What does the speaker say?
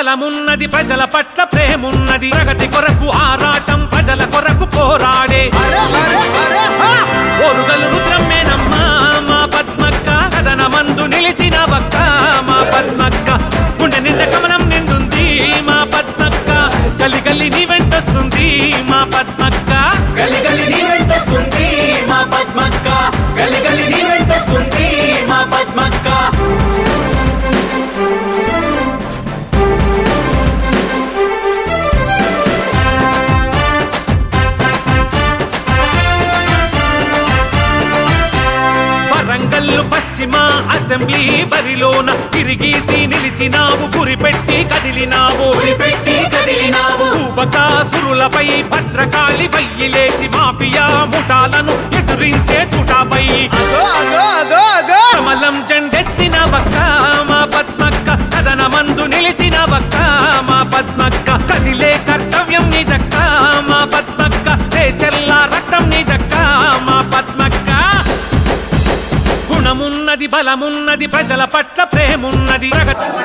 బలమున్నది ప్రజల పట్ల ప్రేమున్నది ప్రగతి కొరకు ఆరాటం ప్రజల కొరకు పోరాడే ఓరుగలు రుద్రమ్మేనమ్మా మా పద్మక్క కథన మందు నిలిచిన బక్క మా పద్మక్క గుండె నిండా కమలం నిండుంది మా పద్మక్క గలి గలి నీ వెంటొస్తుంది మా పద్మక్క గలి గలి నీ వెంటొస్తుంది మా పద్మక్క గలి గలి నీ వెంటొస్తుంది మా పద్మక్క వరంగల్లు పశ్చిమ అసెంబ్లీ బరిలోన తిరిగేసి నిలిచినావు గురిపెట్టి కదిలినావు పెట్టి కదిలినావు బకాసురులపై భద్రకాళి వయ్యి లేచి మాఫియా ముఠాలను ఎదురించే తుటాపై కమలం జెండెత్తిన బక్క మా పద్మక్క కథన మందు నిలిచిన బక్క మా పద్మక్క కదిలే కర్తవ్యం నిజక్క మా పద్మక్క చెల్ల రక్తం నిజక్క మా పద్మక్క గుణమున్నది బలమున్నది ప్రజల పట్ల ప్రేమున్నది ప్రగతి